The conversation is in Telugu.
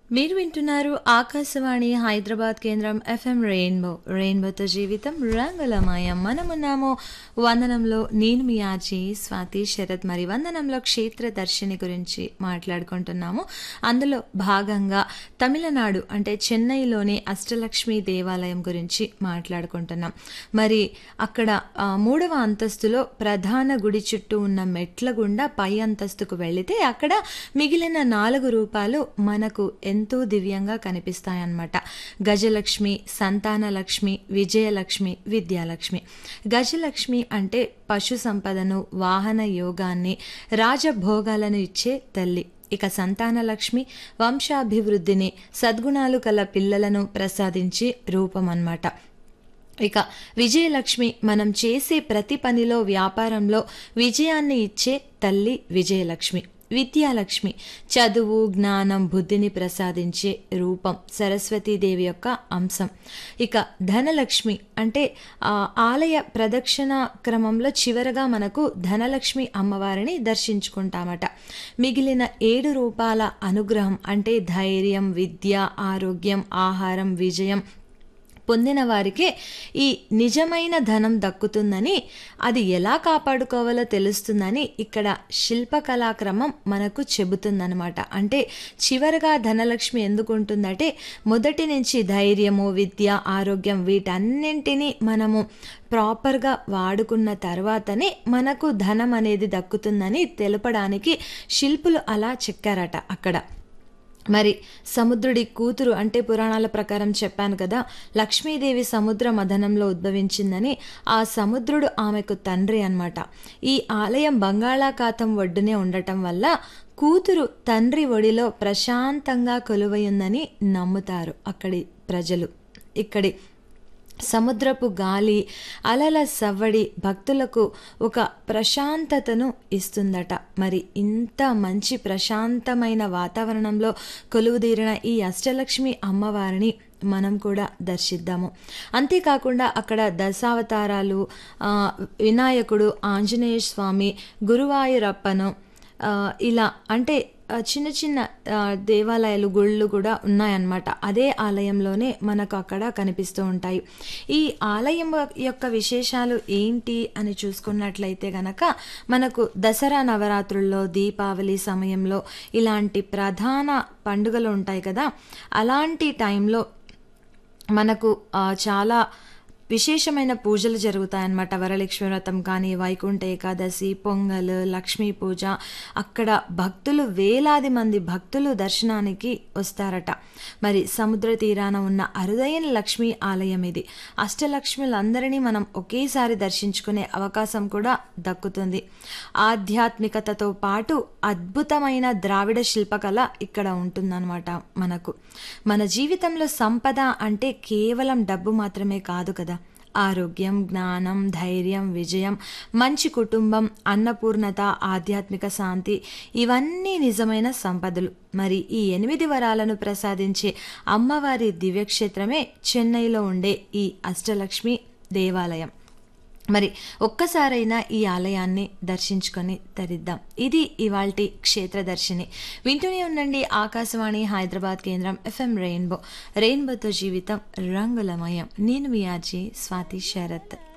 మీరు వింటున్నారు ఆకాశవాణి హైదరాబాద్ కేంద్రం ఎఫ్ఎం రెయిన్బో రెయిన్బోతో జీవితం రంగులమయం మనమున్నాము వందనంలో నేను మీ ఆజీ స్వాతి శరత్ మరి వందనంలో క్షేత్ర దర్శిని గురించి మాట్లాడుకుంటున్నాము అందులో భాగంగా తమిళనాడు అంటే చెన్నైలోని అష్టలక్ష్మి దేవాలయం గురించి మాట్లాడుకుంటున్నాం మరి అక్కడ ఆ, మూడవ అంతస్తులో ప్రధాన గుడి చుట్టూ ఉన్న మెట్ల గుండా పై అంతస్తుకు వెళితే అక్కడ మిగిలిన నాలుగు రూపాలు మనకు ఎంతో దివ్యంగా కనిపిస్తాయన్నమాట గజలక్ష్మి సంతానలక్ష్మి విజయలక్ష్మి విద్యాలక్ష్మి గజలక్ష్మి అంటే పశు సంపదను వాహన యోగాన్ని రాజభోగాలను ఇచ్చే తల్లి ఇక సంతానలక్ష్మి వంశాభివృద్ధిని సద్గుణాలు కల పిల్లలను ప్రసాదించే రూపం అన్నమాట ఇక విజయలక్ష్మి మనం చేసే ప్రతి పనిలో వ్యాపారంలో విజయాన్ని ఇచ్చే తల్లి విజయలక్ష్మి విద్యాలక్ష్మి చదువు జ్ఞానం బుద్ధిని ప్రసాదించే రూపం సరస్వతీదేవి యొక్క అంశం ఇక ధనలక్ష్మి అంటే ఆ, ఆలయ ప్రదక్షిణ క్రమంలో చివరగా మనకు ధనలక్ష్మి అమ్మవారిని దర్శించుకుంటామట మిగిలిన ఏడు రూపాల అనుగ్రహం అంటే ధైర్యం విద్య ఆరోగ్యం ఆహారం విజయం పొందిన వారికే ఈ నిజమైన ధనం దక్కుతుందని అది ఎలా కాపాడుకోవాలో తెలుస్తుందని ఇక్కడ శిల్పకళాక్రమం మనకు చెబుతుందనమాట అంటే చివరగా ధనలక్ష్మి ఎందుకు ఉంటుందంటే మొదటి నుంచి ధైర్యము విద్య ఆరోగ్యం వీటన్నింటినీ మనము ప్రాపర్గా వాడుకున్న తర్వాతనే మనకు ధనం అనేది దక్కుతుందని తెలపడానికి శిల్పులు అలా చెక్కారట అక్కడ మరి సముద్రుడి కూతురు అంటే పురాణాల ప్రకారం చెప్పాను కదా లక్ష్మీదేవి సముద్ర మదనంలో ఉద్భవించిందని ఆ సముద్రుడు ఆమెకు తండ్రి అన్నమాట ఈ ఆలయం బంగాళాఖాతం ఒడ్డునే ఉండటం వల్ల కూతురు తండ్రి ఒడిలో ప్రశాంతంగా కొలువయుందని నమ్ముతారు అక్కడి ప్రజలు ఇక్కడి సముద్రపు గాలి అలల సవ్వడి భక్తులకు ఒక ప్రశాంతతను ఇస్తుందట మరి ఇంత మంచి ప్రశాంతమైన వాతావరణంలో కొలువుదీరిన ఈ అష్టలక్ష్మి అమ్మవారిని మనం కూడా దర్శిద్దాము అంతేకాకుండా అక్కడ దశావతారాలు ఆ, వినాయకుడు ఆంజనేయ స్వామి గురువాయూరప్పను ఆ, ఇలా అంటే ఆ, చిన్న చిన్న ఆ, దేవాలయాలు గుళ్ళు కూడా ఉన్నాయన్నమాట అదే ఆలయంలోనే మనకు అక్కడ కనిపిస్తూ ఉంటాయి ఈ ఆలయం యొక్క విశేషాలు ఏంటి అని చూసుకున్నట్లయితే గనక మనకు దసరా నవరాత్రుల్లో దీపావళి సమయంలో ఇలాంటి ప్రధాన పండుగలు ఉంటాయి కదా అలాంటి టైంలో మనకు ఆ, చాలా విశేషమైన పూజలు జరుగుతాయన్నమాట వరలక్ష్మి వ్రతం కానీ వైకుంఠ ఏకాదశి పొంగల్ లక్ష్మీ పూజ అక్కడ భక్తులు వేలాది మంది భక్తులు దర్శనానికి వస్తారట మరి సముద్ర తీరాన ఉన్న అరుదైన లక్ష్మీ ఆలయం ఇది అష్టలక్ష్ములందరినీ మనం ఒకేసారి దర్శించుకునే అవకాశం కూడా దక్కుతుంది ఆధ్యాత్మికతతో పాటు అద్భుతమైన ద్రావిడ శిల్పకళ ఇక్కడ ఉంటుందన్నమాట మనకు మన జీవితంలో సంపద అంటే కేవలం డబ్బు మాత్రమే కాదు కదా ఆరోగ్యం జ్ఞానం ధైర్యం విజయం మంచి కుటుంబం అన్నపూర్ణత ఆధ్యాత్మిక శాంతి ఇవన్నీ నిజమైన సంపదలు మరి ఈ ఎనిమిది వరాలను ప్రసాదించే అమ్మవారి దివ్యక్షేత్రమే చెన్నైలో ఉండే ఈ అష్టలక్ష్మి దేవాలయం మరి ఒక్కసారైనా ఈ ఆలయాన్ని దర్శించుకొని తరిద్దాం ఇది ఇవాల్టి క్షేత్రదర్శిని వింటూనే ఉండండి ఆకాశవాణి హైదరాబాద్ కేంద్రం ఎఫ్ఎం రెయిన్బో రెయిన్బోతో జీవితం రంగులమయం నేను మీ ఆర్జీ స్వాతి శరత్